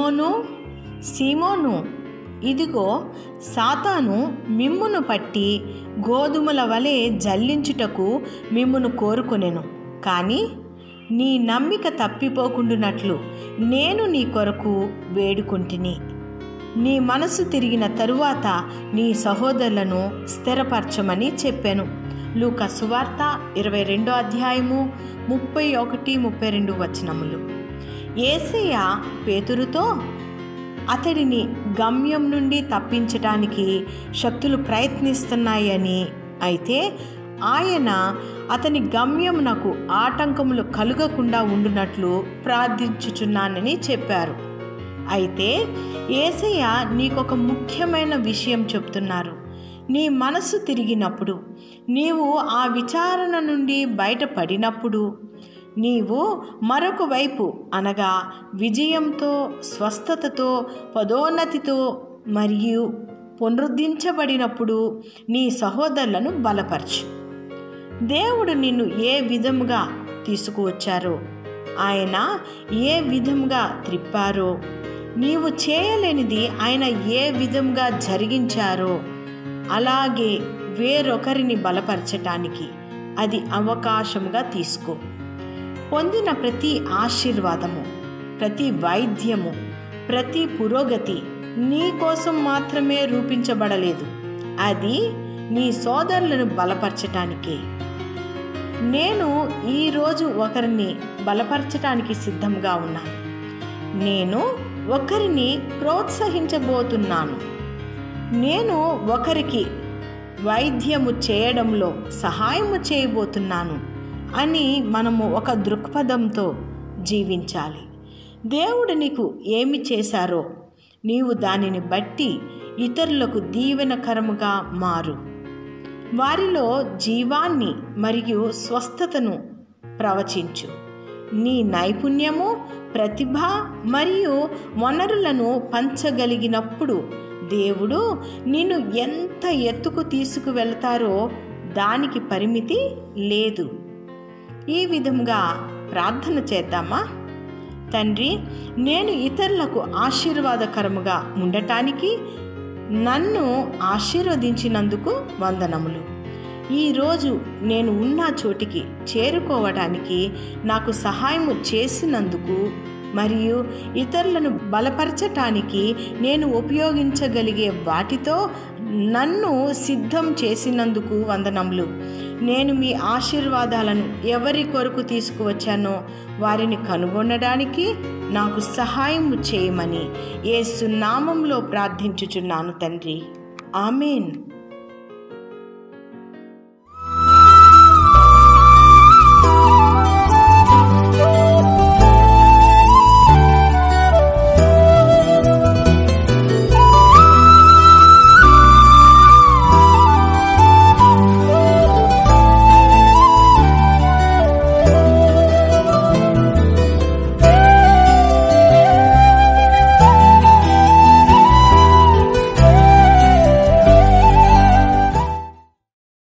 సీమోను సీమోను ఇదిగో సాతాను మిమ్మును పట్టి గోధుమల వలె జల్లించుటకు మిమ్మును కోరుకొనెను కానీ నీ నమ్మిక తప్పిపోకుండునట్లు నేను నీ కొరకు వేడుకుంటుని నీ మనసు తిరిగిన తరువాత నీ సహోదరులను స్థిరపరచమని చెప్పాను లూక సువార్త ఇరవై రెండో అధ్యాయము ముప్పై ఒకటి ముప్పై రెండు వచనములు ఏసయ్య పేతురుతో అతడిని గమ్యం నుండి తప్పించడానికి శక్తులు ప్రయత్నిస్తున్నాయని అయితే ఆయన అతని గమ్యమునకు ఆటంకములు కలుగకుండా ఉండునట్లు ప్రార్థించుచున్నానని చెప్పారు అయితే ఏసయ్య నీకొక ముఖ్యమైన విషయం చెప్తున్నారు నీ మనసు తిరిగినప్పుడు నీవు ఆ విచారణ నుండి బయటపడినప్పుడు నీవు మరొక వైపు అనగా విజయంతో స్వస్థతతో పదోన్నతితో మరియు పునరుద్ధరించబడినప్పుడు నీ సహోదరులను బలపరచు దేవుడు నిన్ను ఏ విధముగా తీసుకువచ్చారో ఆయన ఏ విధంగా త్రిప్పారో నీవు చేయలేనిది ఆయన ఏ విధంగా జరిగించారో అలాగే వేరొకరిని బలపరచటానికి అది అవకాశంగా తీసుకో పొందిన ప్రతి ఆశీర్వాదము ప్రతి వైద్యము ప్రతి పురోగతి నీ కోసం మాత్రమే రూపించబడలేదు అది నీ సోదరులను బలపరచటానికే నేను ఈరోజు ఒకరిని బలపరచటానికి సిద్ధంగా ఉన్నాను నేను ఒకరిని ప్రోత్సహించబోతున్నాను నేను ఒకరికి వైద్యము చేయడంలో సహాయము చేయబోతున్నాను అని మనము ఒక దృక్పథంతో జీవించాలి దేవుడు నీకు ఏమి చేశారో నీవు దానిని బట్టి ఇతరులకు దీవెనకరముగా మారు వారిలో జీవాన్ని మరియు స్వస్థతను ప్రవచించు నీ నైపుణ్యము ప్రతిభ మరియు వనరులను పంచగలిగినప్పుడు దేవుడు నిన్ను ఎంత ఎత్తుకు తీసుకువెళ్తారో దానికి పరిమితి లేదు ఈ విధంగా ప్రార్థన చేద్దామా తండ్రి నేను ఇతరులకు ఆశీర్వాదకరముగా ఉండటానికి నన్ను ఆశీర్వదించినందుకు వందనములు ఈరోజు నేను ఉన్న చోటికి చేరుకోవడానికి నాకు సహాయము చేసినందుకు మరియు ఇతరులను బలపరచటానికి నేను ఉపయోగించగలిగే వాటితో నన్ను సిద్ధం చేసినందుకు వందనములు నేను మీ ఆశీర్వాదాలను ఎవరి కొరకు తీసుకువచ్చానో వారిని కనుగొనడానికి నాకు సహాయం చేయమని ఏసు నామంలో ప్రార్థించుచున్నాను తండ్రి ఆమెన్